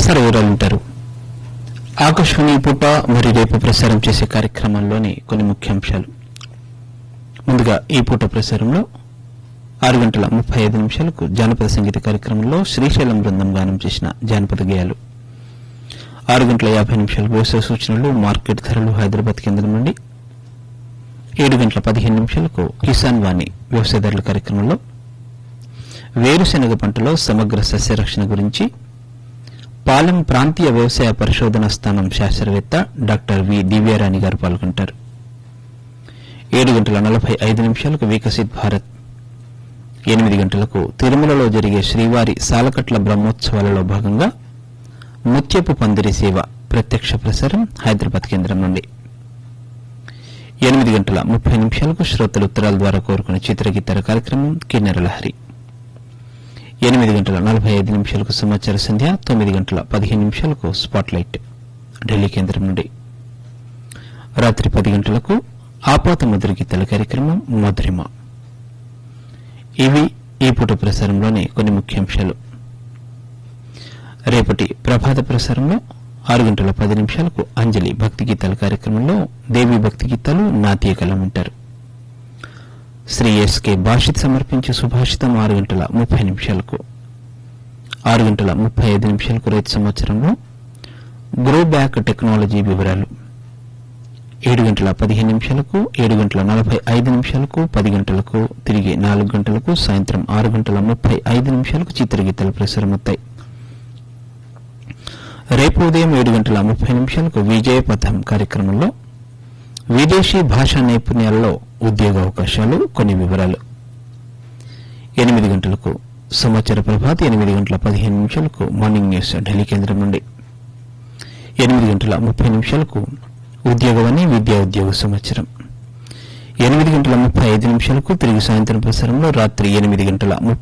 ప్రసార వివరాలు ఉంటారు ఆకాశవాణి పూట మరి రేపు ప్రసారం చేసే కార్యక్రమాల్లోని కొన్ని ముఖ్యాంశాలు ముందుగా ఈ పూట ప్రసారంలో ఆరు గంటల ముప్పై ఐదు నిమిషాలకు జానపద సంగీత కార్యక్రమంలో శ్రీశైలం బృందం గానం చేసిన జానపద గేయాలు ఆరు గంటల యాభై నిమిషాలకు వ్యవసాయ సూచనలు మార్కెట్ ధరలు హైదరాబాద్ కేంద్రం నుండి ఏడు గంటల పదిహేను నిమిషాలకు కిసాన్ వాణి వ్యవసాయదారుల కార్యక్రమంలో వేరుశెనగ పంటలో సమగ్ర సస్యరక్షణ గురించి పాలెం ప్రాంతీయ వ్యవసాయ పరిశోధన స్థానం శాస్త్రవేత్త డాక్టర్ వి దివ్యారాణి గారు పాల్గొంటారు ఏడు గంటల నలభై ఐదు నిమిషాలకు వికసిత్ భారత్ ఎనిమిది గంటలకు తిరుమలలో జరిగే శ్రీవారి సాలకట్ల బ్రహ్మోత్సవాలలో భాగంగా ముత్యపు పందిరి సేవ ప్రత్యక్ష ప్రసారం హైదరాబాద్ కేంద్రం నుండి ఎనిమిది గంటల ముప్పై నిమిషాలకు శ్రోతలు ఉత్తరాల ద్వారా కోరుకున్న చిత్రగీతాల కార్యక్రమం కిన్నెర లహరి ఎనిమిది గంటల నలభై ఐదు నిమిషాలకు సమాచార సంధ్య తొమ్మిది గంటల పదిహేను నిమిషాలకు స్పాట్లైట్ ఢిల్లీ కేంద్రం నుండి రాత్రి పది గంటలకు ఆపాత మధుర గీతాల కార్యక్రమం మధురిమ ఇవి ఈ పూట ప్రసారంలోని కొన్ని ముఖ్యాంశాలు రేపటి ప్రభాత ప్రసారంలో ఆరు గంటల పది నిమిషాలకు అంజలి భక్తి గీతాల కార్యక్రమంలో దేవి భక్తి గీతాలు నాట్య కలం వింటారు శ్రీ ఎస్కే భాషిత్ సమర్పించే సుభాషితం ఆరు గంటల ముప్పై నిమిషాలకు ఆరు గంటల ముప్పై ఐదు నిమిషాలకు రైతు సంవత్సరంలో గ్రో బ్యాక్ టెక్నాలజీ వివరాలు ఏడు గంటల పదిహేను నిమిషాలకు ఏడు గంటల నలభై ఐదు నిమిషాలకు పది గంటలకు తిరిగి నాలుగు గంటలకు సాయంత్రం ఆరు గంటల ముప్పై ఐదు నిమిషాలకు చిత్రగీతాలు ప్రసారమవుతాయి రేపు ఉదయం ఏడు గంటల ముప్పై నిమిషాలకు విజయ పథం కార్యక్రమంలో విదేశీ భాషా నైపుణ్యాలలో ఉద్యోగ అవకాశాలు కొన్ని వివరాలు ఎనిమిది గంటలకు సమాచార ప్రభాత్ ఎనిమిది గంటల పదిహేను నిమిషాలకు మార్నింగ్ న్యూస్ ఢిల్లీ కేంద్రం నుండి ఎనిమిది గంటల ముప్పై నిమిషాలకు ఉద్యోగమని విద్యా ఉద్యోగ సంవత్సరం ఎనిమిది గంటల ముప్పై ఐదు నిమిషాలకు తిరిగి సాయంత్రం ప్రసారంలో రాత్రి ఎనిమిది గంటల ముప్పై